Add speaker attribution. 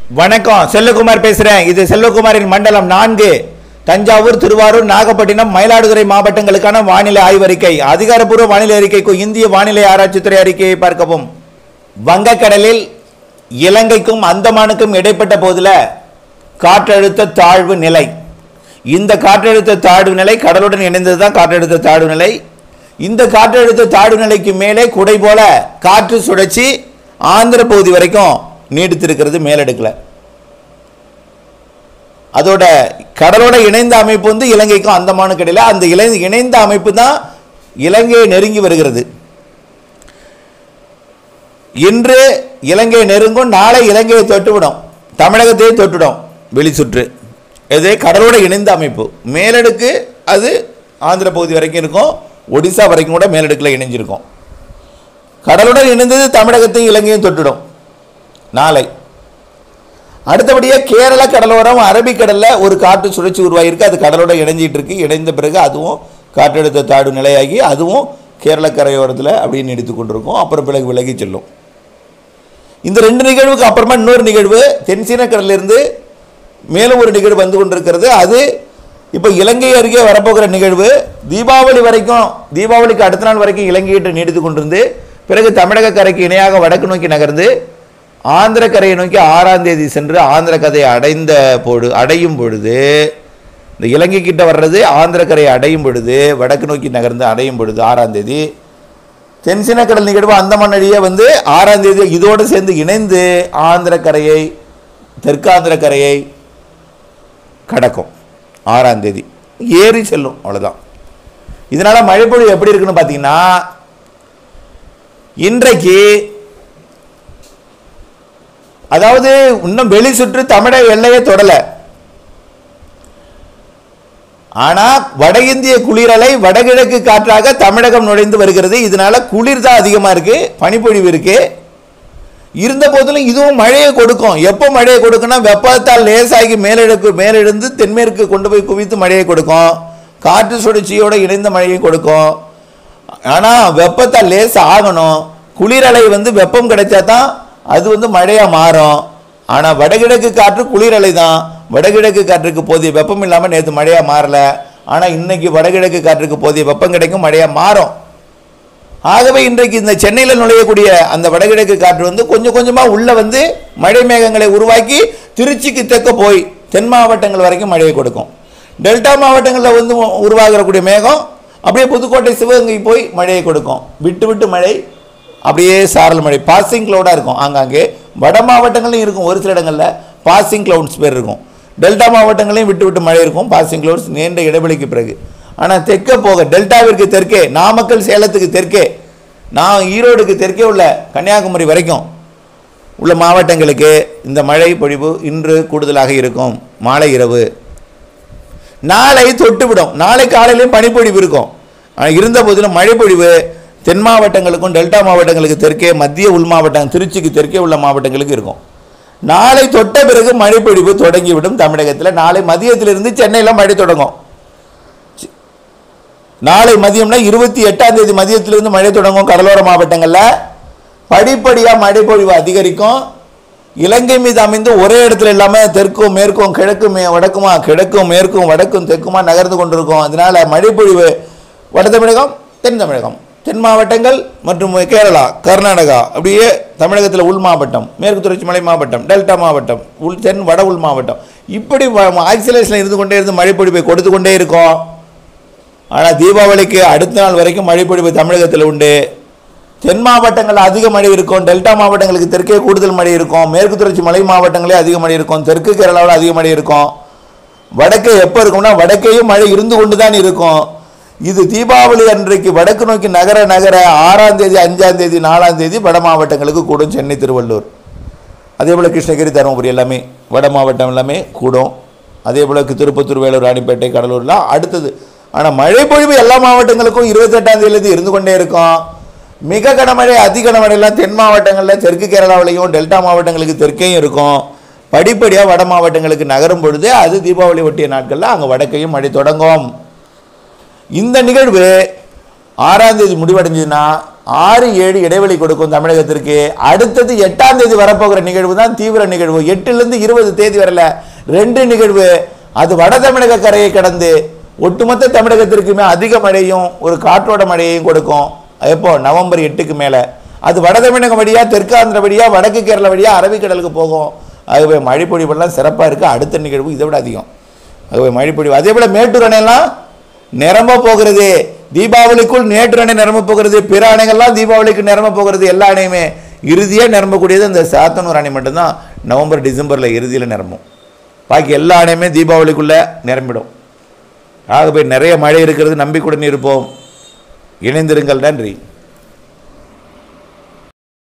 Speaker 1: வணக்கம் செல்வகுமார் பேசுறேன் இது செல்வகுமாரின் மண்டலம் நான்கு தஞ்சாவூர் திருவாரூர் நாகப்பட்டினம் மயிலாடுதுறை மாவட்டங்களுக்கான வானிலை ஆய்வறிக்கை அதிகாரப்பூர்வ வானிலை அறிக்கைக்கு இந்திய வானிலை ஆராய்ச்சித்துறை அறிக்கையை பார்க்கவும் வங்கக்கடலில் இலங்கைக்கும் அந்தமானுக்கும் இடைப்பட்ட போதுல காற்றழுத்த தாழ்வு நிலை இந்த காற்றழுத்த தாழ்வு நிலை கடலுடன் இணைந்தது தான் காற்றழுத்த தாழ்வு நிலை இந்த காற்றழுத்த தாழ்வு நிலைக்கு மேலே குடை போல காற்று சுழற்சி ஆந்திர பகுதி வரைக்கும் நீடித்திருக்கிறது மேலடுக்கில் அதோட கடலோட இணைந்த அமைப்பு வந்து இலங்கைக்கும் அந்தமானுக்கு இடையில அந்த இலை இணைந்த அமைப்பு தான் இலங்கையை நெருங்கி வருகிறது இன்று இலங்கை நெருங்கும் நாளை இலங்கையை தொட்டுவிடும் தமிழகத்தையே தொட்டுடும் வெளிச்சுற்று இது கடலோட இணைந்த அமைப்பு மேலடுக்கு அது ஆந்திர பகுதி வரைக்கும் இருக்கும் ஒடிசா வரைக்கும் கூட மேலடுக்கில் இணைஞ்சிருக்கும் கடலுடன் இணைந்தது தமிழகத்தையும் இலங்கையும் தொட்டுடும் நாளை அடுத்தபடியாக கேரள கடலோரம் அரபிக்கடலில் ஒரு காற்று சுழற்சி உருவாகியிருக்கு அது கடலோட இணைஞ்சிட்டு இருக்கு இணைந்த பிறகு அதுவும் காற்றழுத்த தாழ்வு நிலையாகி அதுவும் கேரள கரையோரத்தில் அப்படியே நீடித்து கொண்டிருக்கும் அப்புறம் பிறகு விலகி செல்லும் இந்த ரெண்டு நிகழ்வுக்கு அப்புறமா இன்னொரு நிகழ்வு தென்சீன கடலிலிருந்து மேலும் ஒரு நிகழ்வு வந்து கொண்டிருக்கிறது அது இப்போ இலங்கை அருகே வரப்போகிற நிகழ்வு தீபாவளி வரைக்கும் தீபாவளிக்கு அடுத்த நாள் வரைக்கும் இலங்கையிட்டு நீடித்து கொண்டிருந்து பிறகு தமிழக கரைக்கு இணையாக வடக்கு நோக்கி நகர்ந்து ஆந்திர கரையை நோக்கி ஆறாம் தேதி சென்று ஆந்திர கதையை அடைந்த பொழு அடையும் பொழுது இந்த இலங்கை கிட்ட வர்றது ஆந்திர கரையை அடையும் பொழுது வடக்கு நோக்கி நகர்ந்து அடையும் பொழுது ஆறாம் தேதி தென்சின கடல் நிகழ்வு அந்தமான் அடியே வந்து ஆறாம் தேதி இதோடு சேர்ந்து இணைந்து ஆந்திர கரையை தெற்காந்திர கரையை கடக்கும் ஆறாம் தேதி ஏறி செல்லும் அவ்வளோதான் இதனால் மழைப்பொழிவு எப்படி இருக்குன்னு பார்த்தீங்கன்னா இன்றைக்கு அதாவது இன்னும் வெளி சுற்று தமிழக எல்லையை தொடலை ஆனா வட இந்திய குளிரலை வடகிழக்கு காற்றாக தமிழகம் நுழைந்து வருகிறது இதனால குளிர் தான் அதிகமா இருக்கு பனிப்பொழிவு இருக்கு இருந்த போதிலும் இதுவும் மழையை கொடுக்கும் எப்போ மழையை கொடுக்கும்னா வெப்பத்தால் லேசாகி மேலெழுக்கு மேலெழுந்து தென்மேற்கு கொண்டு போய் குவித்து மழையை கொடுக்கும் காற்று சுழற்சியோட இணைந்த மழையை கொடுக்கும் ஆனால் வெப்பத்தால் லேஸ் ஆகணும் குளிரலை வந்து வெப்பம் கிடைச்சா தான் அது வந்து மழையாக மாறும் ஆனால் வடகிழக்கு காற்று குளிரலை தான் வடகிழக்கு காற்றுக்கு போதிய வெப்பம் இல்லாமல் நேற்று மழையாக மாறல ஆனால் இன்னைக்கு வடகிழக்கு காற்றுக்கு போதிய வெப்பம் கிடைக்கும் மழையாக மாறும் ஆகவே இன்றைக்கு இந்த சென்னையில் நுழையக்கூடிய அந்த வடகிழக்கு காற்று வந்து கொஞ்சம் கொஞ்சமாக உள்ள வந்து மழை மேகங்களை உருவாக்கி திருச்சிக்கு தெற்க போய் தென் மாவட்டங்கள் வரைக்கும் மழையை கொடுக்கும் டெல்டா மாவட்டங்களில் வந்து உருவாகக்கூடிய மேகம் அப்படியே புதுக்கோட்டை சிவகங்கை போய் மழையை கொடுக்கும் விட்டு விட்டு மழை அப்படியே சாரல் மழை பாசிங் க்ளவுடாக இருக்கும் ஆங்காங்கே வட மாவட்டங்களையும் இருக்கும் ஒரு சில இடங்களில் பாசிங் க்ளவுட்ஸ் பேர் இருக்கும் டெல்டா மாவட்டங்களையும் விட்டு விட்டு மழை இருக்கும் பாசிங் க்ளவுட்ஸ் நீண்ட இடைவெளிக்கு பிறகு ஆனால் தெற்க போக டெல்டாவிற்கு தெற்கே நாமக்கல் சேலத்துக்கு தெற்கே நான் ஈரோடுக்கு தெற்கே உள்ள கன்னியாகுமரி வரைக்கும் உள்ள மாவட்டங்களுக்கு இந்த மழை பொழிவு இன்று கூடுதலாக இருக்கும் மாலை இரவு நாளை தொட்டுவிடும் நாளை காலையிலையும் பனிப்பொழிவு இருக்கும் ஆனால் இருந்த போதிலும் மழை பொழிவு தென் மாவட்டங்களுக்கும் டெல்டா மாவட்டங்களுக்கு தெற்கே மத்திய உள் மாவட்டம் திருச்சிக்கு தெற்கே உள்ள மாவட்டங்களுக்கு இருக்கும் நாளை தொட்ட பிறகு மழை பொழிவு தொடங்கிவிடும் தமிழகத்தில் நாளை மதியத்திலிருந்து சென்னையில் மழை தொடங்கும் நாளை மதியம்னா இருபத்தி எட்டாம் தேதி மதியத்திலிருந்து மழை தொடங்கும் கடலோர மாவட்டங்களில் படிப்படியாக மழை பொழிவு அதிகரிக்கும் இலங்கை மீது அமைந்து ஒரே இடத்துல இல்லாமல் தெற்கும் மேற்கும் கிழக்கும் மே வடக்குமா கிழக்கும் மேற்கும் வடக்கும் தெற்குமா நகர்ந்து கொண்டிருக்கும் அதனால மழைப்பொழிவு வட தமிழகம் தென் தமிழகம் தென் மாவட்டங்கள் மற்றும் கேரளா கர்நாடகா அப்படியே தமிழகத்தில் உள் மாவட்டம் மேற்கு தொடர்ச்சி மலை மாவட்டம் டெல்டா மாவட்டம் உள் தென் வட உள் மாவட்டம் இப்படி ஆக்சிலேஷனில் இருந்து கொண்டே இருந்து மழைப்பொழிவை கொடுத்து கொண்டே இருக்கும் ஆனால் தீபாவளிக்கு அடுத்த நாள் வரைக்கும் மழைப்பொழிவு தமிழகத்தில் உண்டு தென் மாவட்டங்களில் அதிக மழை இருக்கும் டெல்டா மாவட்டங்களுக்கு தெற்கே கூடுதல் மழை இருக்கும் மேற்கு தொடர்ச்சி மலை மாவட்டங்களே அதிக மழை இருக்கும் தெற்கு கேரளாவில் அதிக மழை இருக்கும் வடக்கே எப்போ இருக்கும்னா வடக்கேயும் மழை இருந்து கொண்டு தான் இருக்கும் இது தீபாவளி அன்றைக்கு வடக்கு நோக்கி நகர நகர ஆறாம் தேதி அஞ்சாம் தேதி நாலாம் தேதி வட மாவட்டங்களுக்கு கூடும் சென்னை திருவள்ளூர் அதே போல் கிருஷ்ணகிரி தருமபுரி எல்லாமே வட மாவட்டம் எல்லாமே கூடும் அதே போல் திருப்பத்தூர் வேலூர் ராணிப்பேட்டை கடலூர்லாம் அடுத்தது ஆனால் மழை பொழிவு எல்லா மாவட்டங்களுக்கும் இருபத்தெட்டாம் தேதியிலேருந்து இருந்து கொண்டே இருக்கும் மிக கனமழை அதி கனமழைலாம் தென் மாவட்டங்களில் தெற்கு கேரளாவிலையும் டெல்டா மாவட்டங்களுக்கு தெற்கேயும் இருக்கும் படிப்படியாக வட மாவட்டங்களுக்கு நகரும் பொழுது அது தீபாவளி ஒட்டிய நாட்களில் அங்கே வடக்கையும் மழை தொடங்கும் இந்த நிகழ்வு ஆறாம் தேதி முடிவடைஞ்சதுன்னா ஆறு ஏழு இடைவெளி கொடுக்கும் தமிழகத்திற்கு அடுத்தது எட்டாம் தேதி வரப்போகிற நிகழ்வு தான் தீவிர நிகழ்வு எட்டுலேருந்து இருபது தேதி வரல ரெண்டு நிகழ்வு அது வட தமிழக கரையை கடந்து ஒட்டுமொத்த தமிழகத்திற்குமே அதிக மழையும் ஒரு காற்றோட மழையையும் கொடுக்கும் எப்போ நவம்பர் எட்டுக்கு மேலே அது வட தமிழகம் வழியா தெற்காந்திர வழியா வடக்கு கேரளா வழியா அரபிக்கடலுக்கு போகும் ஆகவே மழைப்பொழிவெல்லாம் சிறப்பாக இருக்குது அடுத்த நிகழ்வு இதை விட அதிகம் ஆகவே மழைப்பொழிவு அதே போல் மேட்டூர் அணையெல்லாம் நிரம்ப போகிறது தீபாவளிக்குள் நேற்று அணை நிரம்ப போகிறது பிற அணைகள்லாம் தீபாவளிக்கு நிரம்ப போகிறது எல்லா அணையுமே இறுதியாக நிரம்பக்கூடியது அந்த சாத்தனூர் அணை மட்டும்தான் நவம்பர் டிசம்பரில் இறுதியில் நிரம்பும் பாக்கி எல்லா அணையுமே தீபாவளிக்குள்ளே நிரம்பிடும் ஆகவே நிறைய மழை இருக்கிறது நம்பிக்கையுடன் இருப்போம் இணைந்திருங்கள் நன்றி